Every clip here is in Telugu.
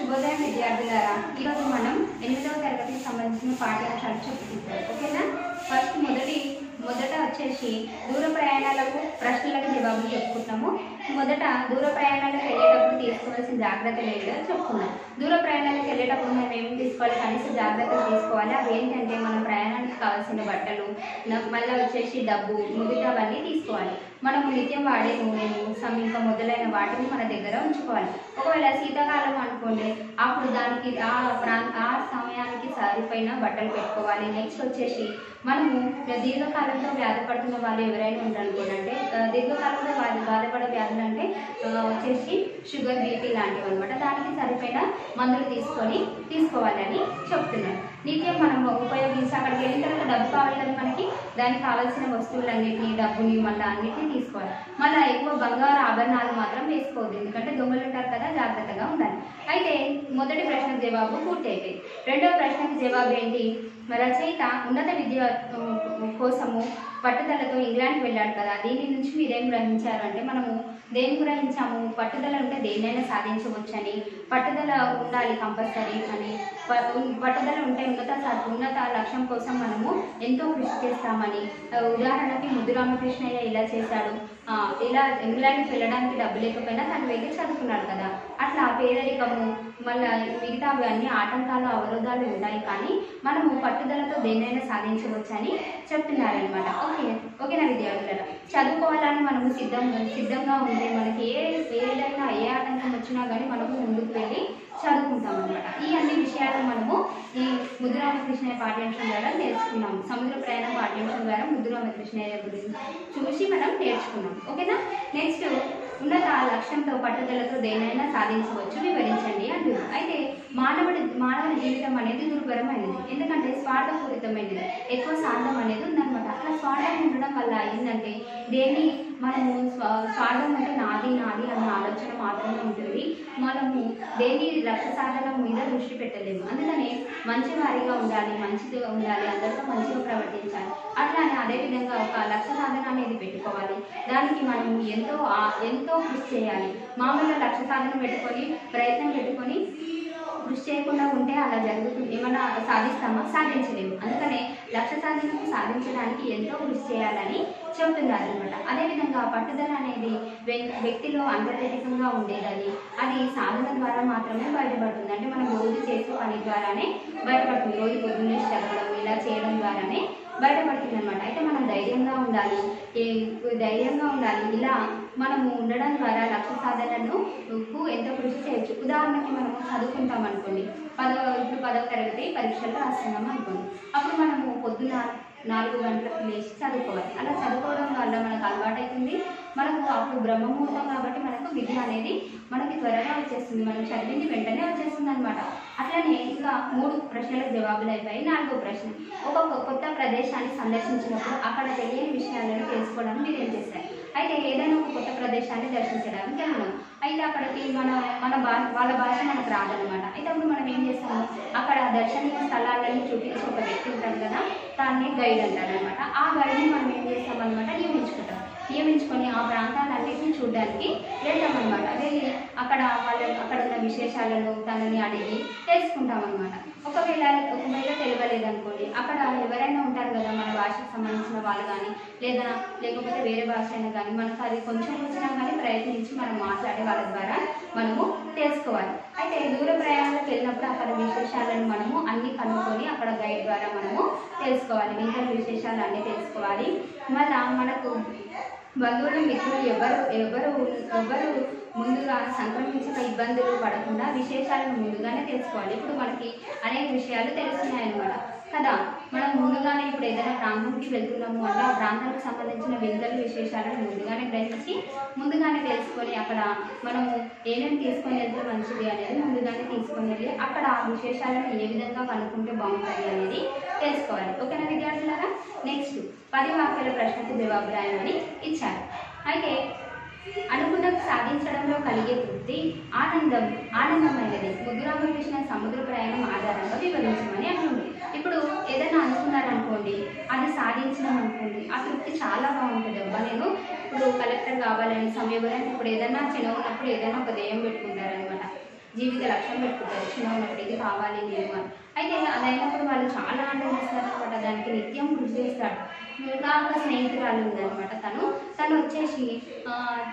శుభోదయం విద్యార్థులారా ఈరోజు మనం ఎనిమిదవ తరగతికి సంబంధించిన పాఠ్యాంశాలు చెప్పుకుంటాం ఓకేనా ఫస్ట్ మొదటి మొదట వచ్చేసి దూర ప్రయాణాలకు ప్రశ్నలకు జవాబులు చెప్పుకుంటాము మొదట దూర ప్రయాణాలకు వెళ్ళేటప్పుడు తీసుకోవాల్సిన జాగ్రత్తలు ఏంటో చెప్పుకుందాం దూర ప్రయాణాలకు వెళ్ళేటప్పుడు మనం ఏమి తీసుకోవాలి కనీస జాగ్రత్తలు తీసుకోవాలి అవి ఏంటంటే మనం ప్రయాణానికి కావాల్సిన బట్టలు న- మళ్ళీ వచ్చేసి డబ్బు మిగతావన్నీ తీసుకోవాలి మనము నిత్యం వాడే నూనెలు సమ్ ఇంకా మొదలైన వాటిని మన దగ్గర ఉంచుకోవాలి ఒకవేళ శీతాకాలం అనుకోండి అప్పుడు దానికి ఆ ప్రాం ఆ సమయానికి సరిపోయిన బట్టలు పెట్టుకోవాలి నెక్స్ట్ వచ్చేసి మనము దీర్ఘకాలంలో వ్యాధపడుతున్న వాళ్ళు ఎవరైనా ఉంటారనుకోండి అంటే ఆ, దీర్ఘకాలంలో వాళ్ళు బాధపడే వ్యాధులు అంటే ఆ, వచ్చేసి షుగర్ బీపీ లాంటివి అనమాట దానికి సరిపోయిన మందులు తీసుకొని తీసుకోవాలని చెప్తున్నారు నిత్యం మనం ఉపయోగించి అక్కడికి వెళ్ళిన తర్వాత డబ్బు కావాలి కదా మనకి దానికి కావాల్సిన వస్తువులన్నింటినీ డబ్బుని మళ్ళీ అన్నిటినీ తీసుకోవాలి మళ్ళీ ఎక్కువ బంగారు ఆభరణాలు మాత్రం వేసుకోవద్దు ఎందుకంటే దొంగలు ఉంటారు కదా జాగ్రత్తగా ఉండాలి అయితే మొదటి ప్రశ్నకు జవాబు పూర్తి అయిపోయింది రెండవ ప్రశ్నకు జవాబు ఏంటి రచయిత ఉన్నత విద్య ఉ, కోసము పట్టుదలతో ఇంగ్లాండ్ వెళ్ళాడు కదా దీని నుంచి మీరేం గ్రహించారు అంటే మనము దేని గ్రహించాము పట్టుదల ఉంటే దేన్నైనా సాధించవచ్చని పట్టుదల ఉండాలి కంపల్సరీ అని ప- ఉన్- పట్టుదల ఉంటే ఉన్నత సా- ఉన్నత లక్ష్యం కోసం మనము ఎంతో కృషి చేస్తామని ఆ, ఉదాహరణకి ముద్దు రామకృష్ణయ్య ఇలా చేశాడు ఆ, ఇలా ఇంగ్లాండ్కి వెళ్ళడానికి డబ్బు లేకపోయినా తను వెళ్ళి చదువుకున్నాడు కదా అట్లా పేదరికము మళ్ళీ మిగతా అన్ని ఆటంకాలు అవరోధాలు ఉన్నాయి కానీ మనము పట్టుదలతో దేన్నైనా సాధించవచ్చని చెప్తున్నారనమాట ఓకే ఓకేనా విద్యార్థులారా చదువుకోవాలని మనము సిద్ధం సిద్ధంగా ఉంటే మనకి ఏ ఏదైనా ఏ ఆటంకం వచ్చినా కానీ మనము ముందుకు వెళ్ళి చదువుకుంటాం అనమాట ఈ అన్ని విషయాలు మనము ఈ ముద్దురామకృష్ణయ్య పాఠ్యాంశం ద్వారా నేర్చుకున్నాము సముద్ర ప్రయాణం పాఠ్యాంశం ద్వారా ముద్దురామకృష్ణయ్య గురించి చూసి మనం నేర్చుకున్నాం ఓకేనా నెక్స్ట్ ఉన్నత లక్ష్యంతో పట్టుదలతో దేనైనా సాధించవచ్చు వివరించండి అంటున్నారు అయితే మానవుడి మానవుడి జీవితం అనేది దుర్భరమైనది ఎందుకంటే స్వార్థపూరితమైనది ఎక్కువ స్వార్థం అనేది ఉందన్నమాట అట్లా స్వార్థం ఉండడం వల్ల ఏంటంటే దేన్ని మనము స్వా స్వార్థం అంటే నాది నాది అన్న ఆలోచన మాత్రమే ఉంటుంది మనము దేని లక్ష్య సాధన మీద దృష్టి పెట్టలేము అందుకనే మంచి వారిగా ఉండాలి మంచిగా ఉండాలి అందరితో మంచిగా ప్రవర్తించాలి అట్లానే అదేవిధంగా ఒక లక్ష్య సాధన అనేది పెట్టుకోవాలి దానికి మనం ఎంతో ఆ- ఎంతో కృషి చేయాలి మామూలుగా లక్ష్య సాధన పెట్టుకొని ప్రయత్నం పెట్టుకొని కృషి చేయకుండా ఉంటే అలా జరుగుతుంది ఏమన్నా సాధిస్తామా సాధించలేము అందుకనే లక్ష్య సాధనకు సాధించడానికి ఎంతో కృషి చేయాలని చెబుతున్నారు అనమాట అదేవిధంగా పట్టుదల అనేది వ్య- వ్యక్తిలో అంతర్గతంగా ఉండేదని అది సాధన ద్వారా మాత్రమే బయటపడుతుంది అంటే మనం రోజు చేసే పని ద్వారానే బయటపడుతుంది రోజు పొద్దున్నే చదవడం ఇలా చేయడం ద్వారానే బయటపడుతుంది అనమాట అయితే మనం ధైర్యంగా ఉండాలి ఏ- ధైర్యంగా ఉండాలి ఇలా మనము ఉండడం ద్వారా లక్ష్య సాధనను కు ఎంతో కృషి చేయొచ్చు ఉదాహరణకి మనం చదువుకుంటాం అనుకోండి పదవ ఇప్పుడు పదవ తరగతి పరీక్షలు రాస్తున్నాం అనుకోండి అప్పుడు మనము పొద్దున నాలుగు గంటలకు లేచి చదువుకోవాలి అలా చదువుకోవడం వల్ల మనకు అలవాటు అవుతుంది మనకు అప్పుడు బ్రహ్మముహూర్తం కాబట్టి మనకు విద్య అనేది మనకి త్వరగా వచ్చేస్తుంది మనం చదివింది వెంటనే వచ్చేస్తుంది అనమాట అట్లనే ఇంకా మూడు ప్రశ్నలకు జవాబులు అయిపోయి నాలుగో ప్రశ్న ఒక కొత్త ప్రదేశాన్ని సందర్శించినప్పుడు అక్కడ తెలియని విషయాలను తెలుసుకోవడానికి మీరు ఏం చేస్తారు అయితే ఏదైనా ఒక కొత్త ప్రదేశాన్ని దర్శించడానికి వెళ్ళడం అయితే అక్కడికి మన మన భా వాళ్ళ భాష మనకు రాదనమాట అయితే అప్పుడు మనం ఏం చేస్తాము అక్కడ దర్శనీయ స్థలాలను చూపించి ఒక వ్యక్తి ఉంటాడు కదా దాన్ని గైడ్ అంటారు అనమాట ఆ గైడ్ని మనం ఏం చేస్తాం అనమాట నియమించుకుంటాం నియమించుకొని ఆ ప్రాంతాలన్నింటినీ చూడడానికి వెళ్తాం అనమాట వెళ్ళి అక్కడ వాళ్ళ అక్కడ ఉన్న విశేషాలను తనని అడిగి తెలుసుకుంటాం అనమాట ఒకవేళ ఒకవేళ తెలియలేదనుకోండి అక్కడ ఎవరైనా ఉంటారు కదా మన భాషకు సంబంధించిన వాళ్ళు కానీ లేదా లేకపోతే వేరే భాష అయినా కానీ మనకు అది కొంచెం వచ్చినా కానీ ప్రయత్నించి మనం మాట్లాడే వాళ్ళ ద్వారా మనము తెలుసుకోవాలి అయితే దూర ప్రయాణాలకు వెళ్ళినప్పుడు అక్కడ విశేషాలను మనము అన్ని కనుక్కొని అక్కడ గైడ్ ద్వారా మనము తెలుసుకోవాలి మిగతా విశేషాలు అన్నీ తెలుసుకోవాలి మళ్ళా మనకు బంధువులు మిత్రులు ఎవరు ఎవరు ఎవరు ముందుగా సంక్రమించక ఇబ్బందులు పడకుండా విశేషాలను ముందుగానే తెలుసుకోవాలి ఇప్పుడు మనకి అనేక విషయాలు తెలుస్తున్నాయన్నమాట కదా మనం ముందుగానే ఇప్పుడు ఏదైనా ప్రాంతానికి వెళ్తున్నాము అంటే ఆ ప్రాంతానికి సంబంధించిన వింతలు విశేషాలను ముందుగానే గ్రహించి ముందుగానే తెలుసుకొని అక్కడ మనము ఏమేమి తీసుకొని వెళ్తే మంచిది అనేది ముందుగానే తీసుకొని వెళ్ళి అక్కడ ఆ విశేషాలను ఏ విధంగా కనుక్కుంటే బాగుంటుంది అనేది తెలుసుకోవాలి ఓకేనా విద్యార్థులారా నెక్స్ట్ పది వాక్యాల ప్రశ్నకు జవాబు రాయమని ఇచ్చారు అయితే అనుకున్నది సాధించడంలో కలిగే తృప్తి ఆనందం ఆనందమైనది ముద్దురామకృష్ణ సముద్ర ప్రయాణం ఆధారంగా వివరించమని అంటుంది ఇప్పుడు ఏదైనా అనుకున్నారనుకోండి అది సాధించడం అనుకోండి ఆ తృప్తి చాలా బాగుంటుంది అబ్బా నేను ఇప్పుడు కలెక్టర్ కావాలని సమయం ఇప్పుడు ఏదైనా చిన్న ఉన్నప్పుడు ఏదైనా ఒక ధ్యేయం పెట్టుకుంటారనమాట జీవిత లక్ష్యం పెట్టుకుంటారు చిన్న ఉన్నప్పుడు ఇది కావాలి నేను అని అయితే అదైనప్పుడు వాళ్ళు చాలా ఆనందిస్తారు అనమాట దానికి నిత్యం కృషి చేస్తాడు ఇంకా ఒక స్నేహితురాలు ఉందన్నమాట తను తను వచ్చేసి ఆ,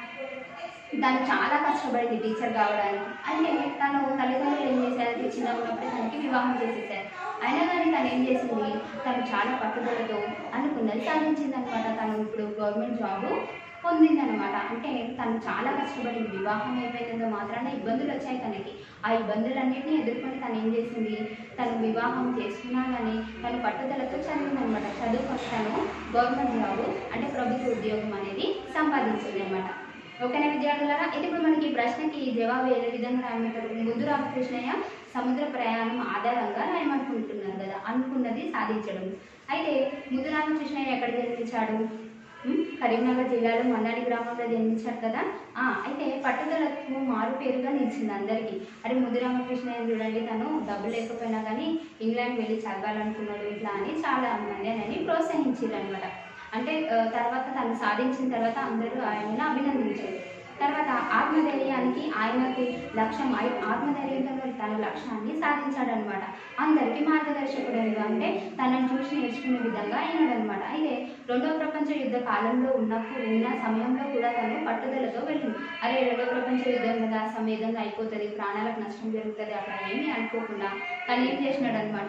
తను చాలా కష్టపడింది టీచర్ కావడానికి అంటే తను తల్లిదండ్రులు ఏం చేశారంటే చిన్న ఉన్నప్పుడే తనకి వివాహం చేసేసారు అయినా కానీ తను ఏం చేసింది తను చాలా పట్టుదలతో అనుకున్నది సాధించింది అనమాట తను ఇప్పుడు గవర్నమెంట్ జాబ్ పొందిందనమాట అంటే తను చాలా కష్టపడింది వివాహం అయిపోయినంత మాత్రాన ఇబ్బందులు వచ్చాయి తనకి ఆ ఇబ్బందులన్నింటినీ ఎదుర్కొని తను ఏం చేసింది తను వివాహం చేసుకున్నా కానీ తను పట్టుదలతో చదివిందనమాట చదువుకొని తను గవర్నమెంట్ జాబ్ అంటే ప్రభుత్వ ఉద్యోగం అనేది సంపాదించింది అనమాట ఓకేనా విద్యార్థులారా అయితే ఇప్పుడు మనకి ఈ ప్రశ్నకి జవాబు ఏ విధంగా రాయమంటారు ముందు రామకృష్ణయ్య సముద్ర ప్రయాణం ఆధారంగా రాయమనుకుంటున్నారు కదా అనుకున్నది సాధించడం అయితే ముద్దు రామకృష్ణయ్య ఎక్కడ జన్మించాడు ఉమ్, కరీంనగర్ జిల్లాలో మన్నాడి గ్రామంలో జన్మించాడు కదా ఆ, అయితే పట్టుదలకు మారు పేరుగా నిలిచింది అందరికీ అరే ముద్దు రామకృష్ణయ్య చూడండి తను డబ్బు లేకపోయినా కానీ ఇంగ్లాండ్ వెళ్ళి చదవాలనుకున్నాడు ఇట్లా అని చాలా మంది అని ప్రోత్సహించారు అనమాట అంటే ఆ, తర్వాత తను సాధించిన తర్వాత అందరూ ఆయనను అభినందించారు తర్వాత ఆత్మధైర్యానికి ఆయనకి లక్ష్యం ఆయ- ఆత్మధైర్యంతో తన లక్ష్యాన్ని సాధించాడనమాట అందరికీ మార్గదర్శకుడు అంటే తనను చూసి నేర్చుకునే విధంగా అయినాడనమాట అయితే రెండో ప్రపంచ యుద్ధ కాలంలో ఉన్నప్పుడు ఉన్న సమయంలో కూడా తను పట్టుదలతో వెళ్ళింది అరే రెండో ప్రపంచ యుద్ధం కదా సమేదంగా అయిపోతుంది ప్రాణాలకు నష్టం జరుగుతుంది అట్లా ఏమీ అనుకోకుండా తను ఏం చేసినాడనమాట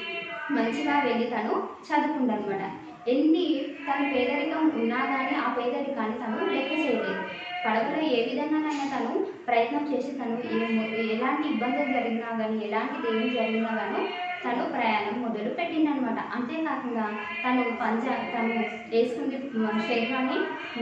మంచిగా వెళ్ళి తను చదువుకుందనమాట ఎన్ని తన పేదరికం ఉన్నా కానీ ఆ పేదరికాన్ని తను లెక్క చేయలేదు పడవలో ఏ విధంగానైనా తను ప్రయత్నం చేసి తను ఏ ఎలాంటి ఇబ్బందులు జరిగినా కానీ ఎలాంటి దేవుని జరిగినా కానీ తను ప్రయాణం మొదలు పెట్టిందనమాట అంతేకాకుండా తను పంజా తను వేసుకుంది శరీరాన్ని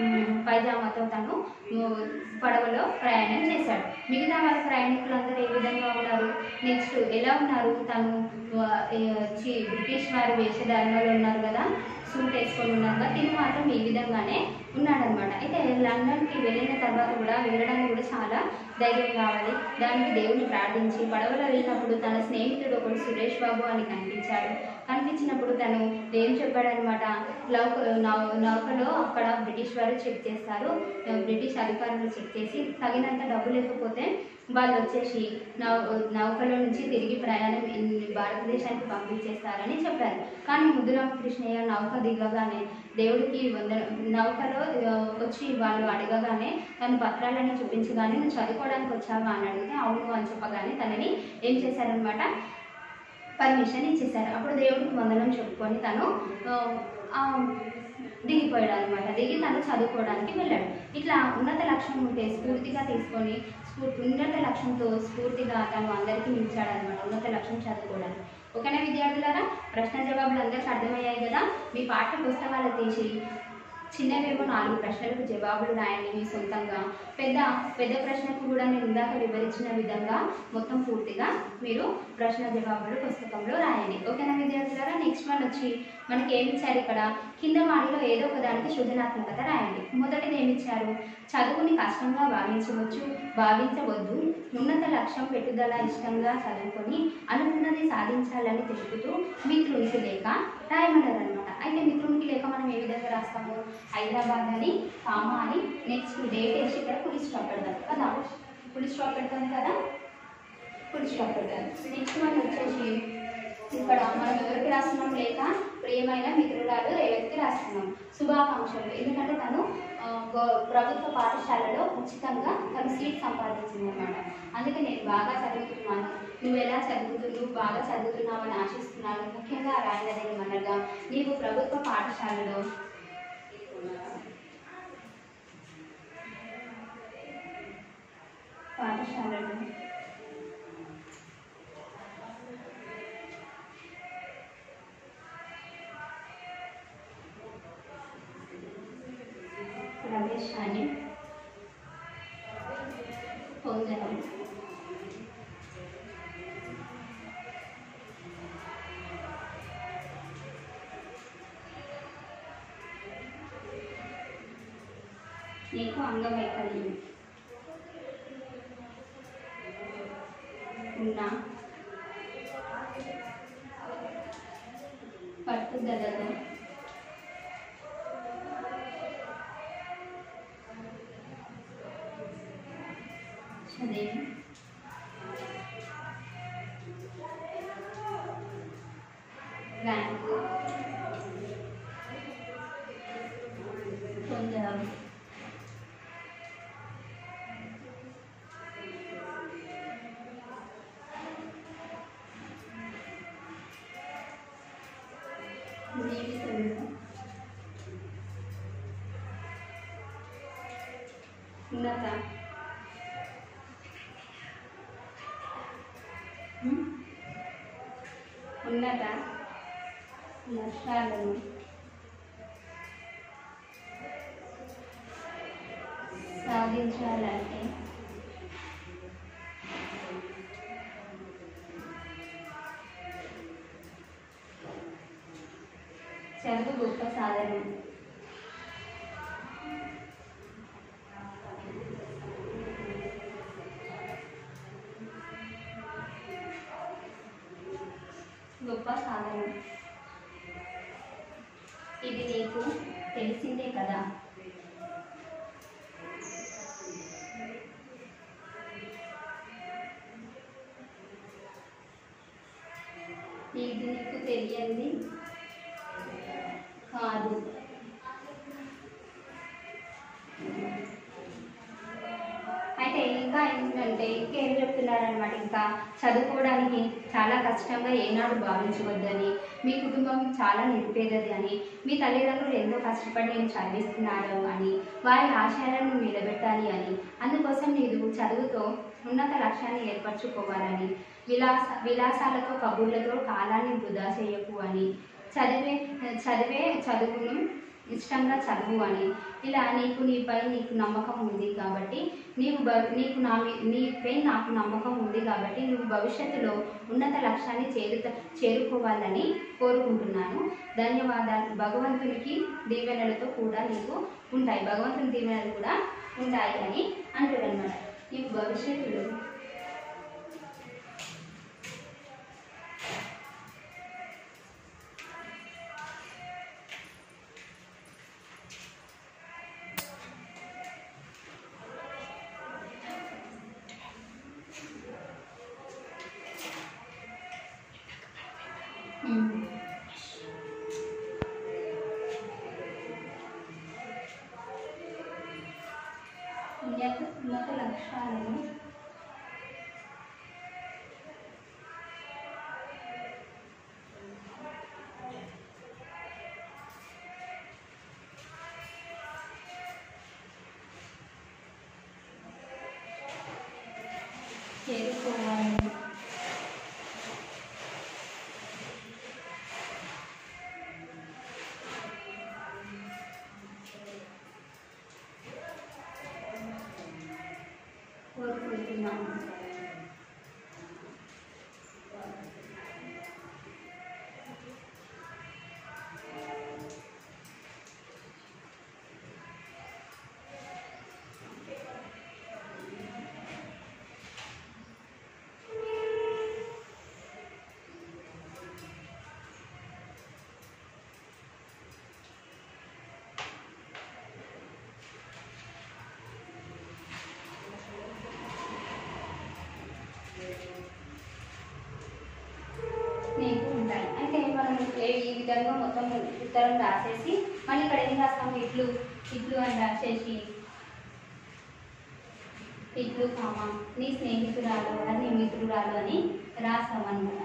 పైజామాతో తను ఉమ్, పడవలో ప్రయాణం చేశాడు మిగతా వాళ్ళ ప్రయాణికులు అందరూ ఏ విధంగా ఉన్నారు నెక్స్ట్ ఎలా ఉన్నారు తను ఆ, ఏ, చి బ్రిటిష్ వారి వేషధారణలో ఉన్నారు కదా సూట్ వేసుకొని ఉన్నారు కదా తిని మాత్రం ఈ విధంగానే ఉన్నాడనమాట అయితే లండన్కి వెళ్ళిన తర్వాత కూడా వెళ్ళడానికి కూడా చాలా ధైర్యం కావాలి దానికి దేవుని ప్రార్థించి పడవలో వెళ్ళినప్పుడు తన స్నేహితుడు ఒకడు సురేష్ బాబు అని కనిపించాడు కనిపించినప్పుడు తను ఏం చెప్పాడనమాట నౌక నౌ- నౌకలో అక్కడ బ్రిటిష్ వారు చెక్ చేస్తారు బ్రిటిష్ అధికారులు చెక్ చేసి తగినంత డబ్బు లేకపోతే వాళ్ళు వచ్చేసి నౌ నౌకలో నుంచి తిరిగి ప్రయాణం ఇన్- భారతదేశానికి పంపించేస్తారని చెప్పారు కానీ ముద్దురామకృష్ణయ్య నౌక దిగగానే దేవుడికి వంద నౌకలో ఆ, వచ్చి వాళ్ళు అడగగానే తన పత్రాలను చూపించగానే నువ్వు చదువుకోవడానికి వచ్చావా అని అడిగితే అవును అని చెప్పగానే తనని ఏం చేశారనమాట పర్మిషన్ ఇచ్చేసారు అప్పుడు దేవుడికి వందనం చెప్పుకొని తను ఆ, ఆ, దిగిపోయాడు అనమాట దిగి తను చదువుకోవడానికి వెళ్ళాడు ఇట్లా ఉన్నత లక్ష్యం ఉంటే స్ఫూర్తిగా తీసుకొని స్ఫూర్తి ఉన్నత లక్ష్యంతో స్ఫూర్తిగా తను అందరికీ నిలిచాడనమాట ఉన్నత లక్ష్యం చదువుకోవడానికి ఓకేనా విద్యార్థులారా ప్రశ్న జవాబులు అందరికీ అర్థమయ్యాయి కదా మీ పాఠ్య పుస్తకాలు తీసి చిన్నవేమో నాలుగు ప్రశ్నలకు జవాబులు రాయండి మీ సొంతంగా పెద్ద పెద్ద ప్రశ్నకు కూడా నేను ఇందాక వివరించిన విధంగా మొత్తం పూర్తిగా మీరు ప్రశ్న జవాబులు పుస్తకంలో రాయండి ఓకేనా విద్యార్థులారా నెక్స్ట్ వన్ వచ్చి మనకి ఏమి ఇచ్చారు ఇక్కడ కింద మాటలో ఏదో ఒక దానికి సృజనాత్మకత రాయండి మొదటిది ఏమి ఇచ్చారు చదువుని కష్టంగా భావించవచ్చు భావించవద్దు ఉన్నత లక్ష్యం పెట్టుదల ఇష్టంగా చదువుకొని అనుకున్నది సాధించాలని తెలుపుతూ మిత్రునికి లేక రాయమన్నారు అనమాట అయితే మిత్రునికి లేక మనం ఏ విధంగా రాస్తాము హైదరాబాద్ అని కామా అని నెక్స్ట్ డేట్ వేసి ఇక్కడ పులి స్టాప్ పెడదాం కదా పులి స్టాప్ పెడతాం కదా పులి స్టాప్ పెడతాం నెక్స్ట్ వన్ వచ్చేసి ఇక్కడ మనం ఎవరికి రాస్తున్నాం లేక ప్రియమైన మిత్రురాలు రేవతికి రాస్తున్నాం శుభాకాంక్షలు ఎందుకంటే తను ఆ, గో- ప్రభుత్వ పాఠశాలలో ఉచితంగా తను సీట్ సంపాదించింది అనమాట అందుకే నేను బాగా చదువుతున్నాను నువ్వు ఎలా చదువుతు నువ్వు బాగా చదువుతున్నావు అని ఆశిస్తున్నాను ముఖ్యంగా రాయనదేని మనగా నీవు ప్రభుత్వ పాఠశాలలో పాఠశాలలో ప్రవేశాన్ని పొందడం నీకు అంగవైకల్యం ఉన్న పట్టుదలతో చదివి ర్యాంక్ పొందారు జీవితంలో ఉన్నత హ్మ్? ఉన్నత లక్ష్యాలను సాధించాలంటే చదువు గొప్ప సాధనం గొప్ప సాధనం ఇది నీకు తెలిసిందే కదా ఇది నీకు తెలియంది కాదు అయితే ఇంకా ఏంటంటే ఇంకేం చెప్తున్నారనమాట ఇంకా చదువుకోవడానికి చాలా కష్టంగా ఏనాడు భావించవద్దని మీ కుటుంబం చాలా నిరుపేదది అని మీ తల్లిదండ్రులు ఎంతో కష్టపడి నేను చదివిస్తున్నారు అని వారి ఆశయాలను నిలబెట్టాలి అని అందుకోసం మీరు చదువుతో ఉన్నత లక్ష్యాన్ని ఏర్పరచుకోవాలని విలాస విలాసాలతో కబుర్లతో కాలాన్ని వృధా చేయకు అని చదివే చదివే చదువును ఇష్టంగా చదువు అని ఇలా నీకు నీపై నీకు నమ్మకం ఉంది కాబట్టి నీవు భ- నీకు నా మీ- నీపై నాకు నమ్మకం ఉంది కాబట్టి నువ్వు భవిష్యత్తులో ఉన్నత లక్ష్యాన్ని చేరుత చేరుకోవాలని కోరుకుంటున్నాను ధన్యవాదాలు భగవంతునికి దీవెనలతో కూడా నీకు ఉంటాయి భగవంతుని దీవెనలు కూడా ఉంటాయి అని అంటారు అనమాట నీవు భవిష్యత్తులో ఉమ్. ఉన్నత ఉన్నత లక్ష్యాలను చేరుకోవాలని కోరుకుంటున్నాను నీకు ఉంటాయి అయితే మనం ఏ- ఈ విధంగా మొత్తం ఉత్తరం రాసేసి మళ్ళీ ఇక్కడ ఏం రాస్తాము ఇట్లు ఇట్లు అని రాసేసి ఇట్లు కామ నీ స్నేహితురాలు అని నీ మిత్రురాలు అని రాస్తాం అనమాట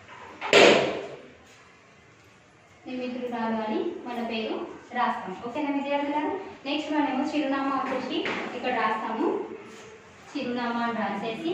నీ మిత్రురాలు అని మన పేరు రాస్తాం ఓకేనా విద్యార్థులారు నెక్స్ట్ మనమేమో చిరునామా వచ్చేసి ఇక్కడ రాస్తాము చిరునామా అని రాసేసి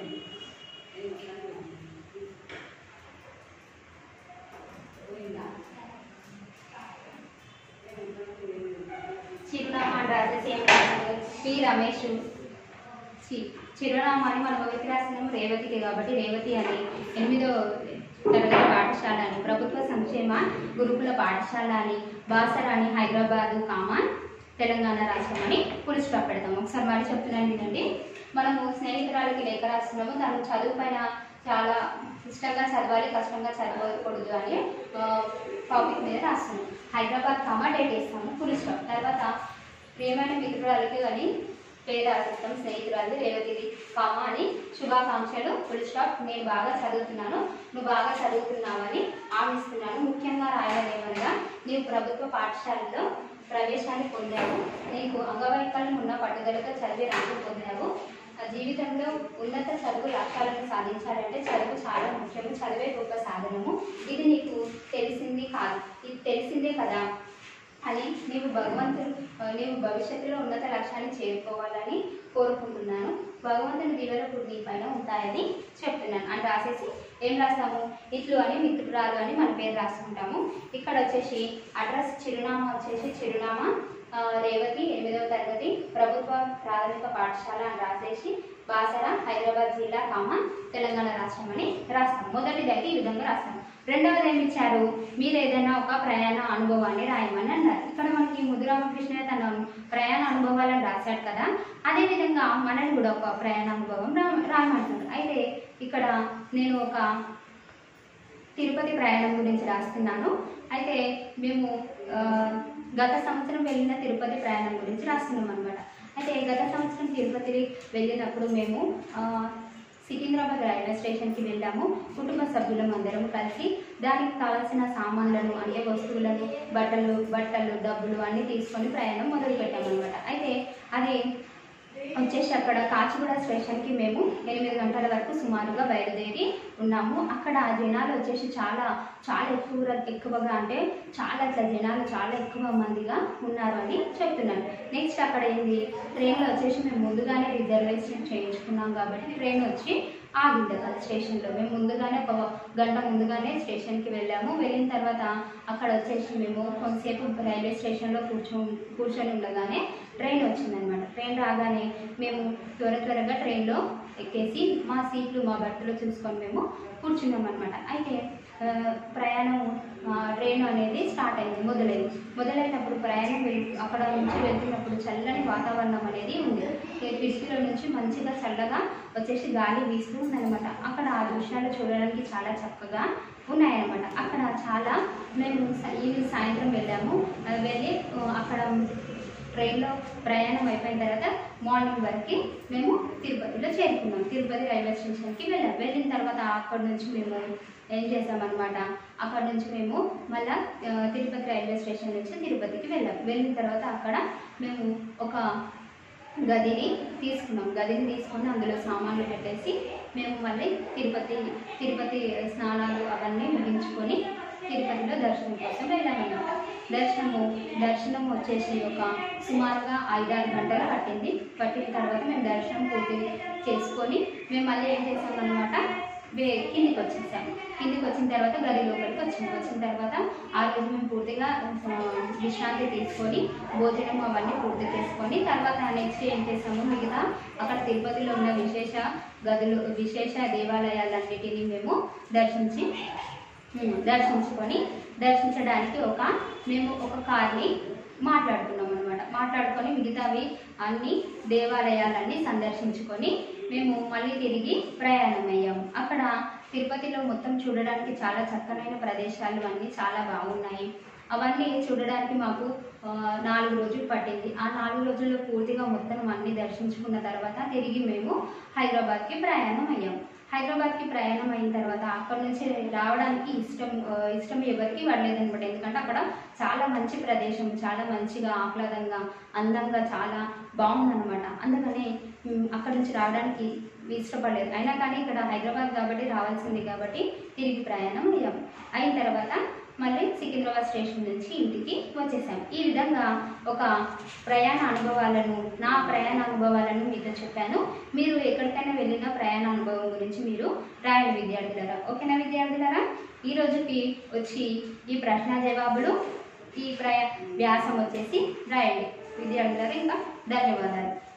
చిరునామా అని రాసేసి ఏం రాస్తాము పి రమేష్ చి- చిరునామాని మనం ఎవరికి రాసినాము రేవతికి కాబట్టి రేవతి అని ఎనిమిదో తరగతి పాఠశాల అని ప్రభుత్వ సంక్షేమ గురుకుల పాఠశాల అని బాసరాని హైదరాబాదు కామాన్ తెలంగాణ రాష్ట్రం అని పులి స్టాప్ పెడతాము ఒకసారి మరి చెప్తున్నాను వినండి మనము స్నేహితురాలకి లేఖ రాస్తున్నాము తను చదువు పైన చాలా ఇష్టంగా చదవాలి కష్టంగా చదవకూడదు అని టాపిక్ మీద రాస్తున్నాం హైదరాబాద్ కామా డేట్ వేస్తాము పులి స్టాప్ తర్వాత ప్రియమైన మిత్రురాలకి అని పేరు రాసిస్తాం స్నేహితురాలు రేవతిది కామ అని శుభాకాంక్షలు ఫుల్ స్టాప్ నేను బాగా చదువుతున్నాను నువ్వు బాగా చదువుతున్నావని ఆశిస్తున్నాను ముఖ్యంగా రాయడం ఏమనగా నీవు ప్రభుత్వ పాఠశాలలో ప్రవేశాన్ని పొందావు నీకు అంగవైకల్యం ఉన్న పట్టుదలతో చదివి ర్యాంకు పొందావు ఆ జీవితంలో ఉన్నత చదువు లక్ష్యాలను సాధించాలంటే చదువు చాలా ముఖ్యము చదివే గొప్ప సాధనము ఇది నీకు తెలిసింది కాదు ఇది తెలిసిందే కదా అని నీవు భగవంతుడు ఆ, నీవు భవిష్యత్తులో ఉన్నత లక్ష్యాన్ని చేరుకోవాలని కోరుకుంటున్నాను భగవంతుని దీవెనలు నీ పైన ఉంటాయని చెప్తున్నాను అని రాసేసి ఏం రాస్తాము ఇట్లు అని మిత్రురాలు అని మన పేరు రాసుకుంటాము ఇక్కడ వచ్చేసి అడ్రస్ చిరునామా వచ్చేసి చిరునామా ఆ, రేవతి ఎనిమిదవ తరగతి ప్రభుత్వ ప్రాథమిక పాఠశాల అని రాసేసి బాసర హైదరాబాద్ జిల్లా కామ తెలంగాణ రాష్ట్రం అని రాస్తాం మొదటిది అయితే ఈ విధంగా రాస్తాం రెండవది ఏమి ఇచ్చారు మీరు ఏదైనా ఒక ప్రయాణ అనుభవాన్ని రాయమని అన్నారు ఇక్కడ మనకి ముద్దురామకృష్ణ తన ప్రయాణ అనుభవాలను రాశాడు కదా అదే విధంగా మనల్ని కూడా ఒక ప్రయాణ అనుభవం రా రాయమంటున్నారు అయితే ఇక్కడ నేను ఒక తిరుపతి ప్రయాణం గురించి రాస్తున్నాను అయితే మేము ఆ, గత సంవత్సరం వెళ్ళిన తిరుపతి ప్రయాణం గురించి రాస్తున్నాం అనమాట అయితే గత సంవత్సరం తిరుపతి వెళ్ళినప్పుడు మేము ఆ, సికింద్రాబాద్ రైల్వే స్టేషన్కి వెళ్ళాము కుటుంబ సభ్యులం అందరం కలిసి దానికి కావాల్సిన సామాన్లను అంటే వస్తువులను బట్టలు బట్టలు డబ్బులు అన్నీ తీసుకొని ప్రయాణం మొదలు పెట్టామన్నమాట అయితే అది వచ్చేసి అక్కడ కాచిగూడ స్టేషన్కి మేము ఎనిమిది గంటల వరకు సుమారుగా బయలుదేరి ఉన్నాము అక్కడ ఆ జనాలు వచ్చేసి చాలా చాలా ఎక్కువ ఎక్కువగా అంటే చాలా ఇట్లా జనాలు చాలా ఎక్కువ మందిగా ఉన్నారు అని చెప్తున్నాను నెక్స్ట్ అక్కడ ఏంది ట్రైన్లో వచ్చేసి మేము ముందుగానే రిజర్వేషన్ చేయించుకున్నాం కాబట్టి ట్రైన్ వచ్చి ఆగింది అక్కడ స్టేషన్లో మేము ముందుగానే ఒక గంట ముందుగానే స్టేషన్కి వెళ్ళాము వెళ్ళిన తర్వాత అక్కడ వచ్చేసి మేము కొంతసేపు రైల్వే స్టేషన్లో కూర్చో కూర్చొని ఉండగానే ట్రైన్ వచ్చిందనమాట ట్రైన్ రాగానే మేము త్వర త్వరగా ట్రైన్లో ఎక్కేసి మా సీట్లు మా బట్టలు చూసుకొని మేము కూర్చున్నాం అనమాట అయితే ఆ, ప్రయాణం ఆ, ట్రైన్ అనేది స్టార్ట్ అయింది మొదలైంది మొదలైనప్పుడు ప్రయాణం వెళ్- అక్కడ నుంచి వెళ్తున్నప్పుడు చల్లని వాతావరణం అనేది ఉంది ఈ కిటికీలో నుంచి మంచిగా చల్లగా వచ్చేసి గాలి వీస్తూ ఉందన్నమాట అక్కడ ఆ దృశ్యాలు చూడడానికి చాలా చక్కగా ఉన్నాయన్నమాట అక్కడ చాలా మేము స- ఈవినింగ్ సాయంత్రం వెళ్ళాము ఆ, వెళ్ళి ఆ, అక్కడ ట్రైన్లో ప్రయాణం అయిపోయిన తర్వాత మార్నింగ్ వరకు మేము తిరుపతిలో చేరుకున్నాం తిరుపతి రైల్వే స్టేషన్కి వెళ్ళాం వెళ్ళిన తర్వాత అక్కడి నుంచి మేము ఏం చేసామన్నమాట అక్కడ నుంచి మేము మళ్ళా ఆ, తిరుపతి రైల్వే స్టేషన్ నుంచి తిరుపతికి వెళ్ళాం వెళ్ళిన తర్వాత అక్కడ మేము ఒక గదిని తీసుకున్నాం గదిని తీసుకొని అందులో సామాన్లు పెట్టేసి మేము మళ్ళీ తిరుపతి తిరుపతి స్నానాలు అవన్నీ ముగించుకొని తిరుపతిలో దర్శనం కోసం వెళ్ళామన్నమాట దర్శనము దర్శనం వచ్చేసి ఒక సుమారుగా ఐదారు గంటలు పట్టింది పట్టిన తర్వాత మేము దర్శనం పూర్తి చేసుకొని మేము మళ్ళీ ఏం చేసామన్నమాట వే కిందికి వచ్చేసాం కిందికి వచ్చిన తర్వాత గది లోపలికి వచ్చాం వచ్చిన తర్వాత ఆ రోజు మేము పూర్తిగా ఆ, విశ్రాంతి తీసుకొని భోజనం అవన్నీ పూర్తి చేసుకొని తర్వాత నెక్స్ట్ ఏం చేసాము మిగతా అక్కడ తిరుపతిలో ఉన్న విశేష గదులు విశేష దేవాలయాలన్నిటినీ మేము దర్శించి ఉమ్, దర్శించుకొని దర్శించడానికి ఒక మేము ఒక కార్ని మాట్లాడుకున్నాం అనమాట మాట్లాడుకొని మిగతావి అన్ని దేవాలయాలన్నీ సందర్శించుకొని మేము మళ్ళీ తిరిగి ప్రయాణం అయ్యాము అక్కడ తిరుపతిలో మొత్తం చూడడానికి చాలా చక్కనైన ప్రదేశాలు అన్నీ చాలా బాగున్నాయి అవన్నీ చూడడానికి మాకు ఆ, నాలుగు రోజులు పట్టింది ఆ నాలుగు రోజుల్లో పూర్తిగా మొత్తం అన్ని దర్శించుకున్న తర్వాత తిరిగి మేము హైదరాబాద్కి ప్రయాణం అయ్యాము హైదరాబాద్కి ప్రయాణం అయిన తర్వాత అక్కడ నుంచి రావడానికి ఇష్టం ఆ, ఇష్టం ఎవరికి పడలేదనమాట ఎందుకంటే అక్కడ చాలా మంచి ప్రదేశం చాలా మంచిగా ఆహ్లాదంగా అందంగా చాలా బాగుందన్నమాట అందుకనే ఉమ్, అక్కడ నుంచి రావడానికి ఇష్టపడలేదు అయినా కానీ ఇక్కడ హైదరాబాద్ కాబట్టి రావాల్సింది కాబట్టి తిరిగి ప్రయాణం అయ్యాం అయిన తర్వాత మళ్ళీ సికింద్రాబాద్ స్టేషన్ నుంచి ఇంటికి వచ్చేసాం ఈ విధంగా ఒక ప్రయాణ అనుభవాలను నా ప్రయాణ అనుభవాలను మీతో చెప్పాను మీరు ఎక్కడికైనా వెళ్ళిన ప్రయాణ అనుభవం గురించి మీరు రాయండి విద్యార్థులారా ఓకేనా విద్యార్థులారా ఈ రోజుకి వచ్చి ఈ ప్రశ్న జవాబులు ఈ ప్రయా వ్యాసం వచ్చేసి రాయండి విద్యార్థులారా ఇంకా ధన్యవాదాలు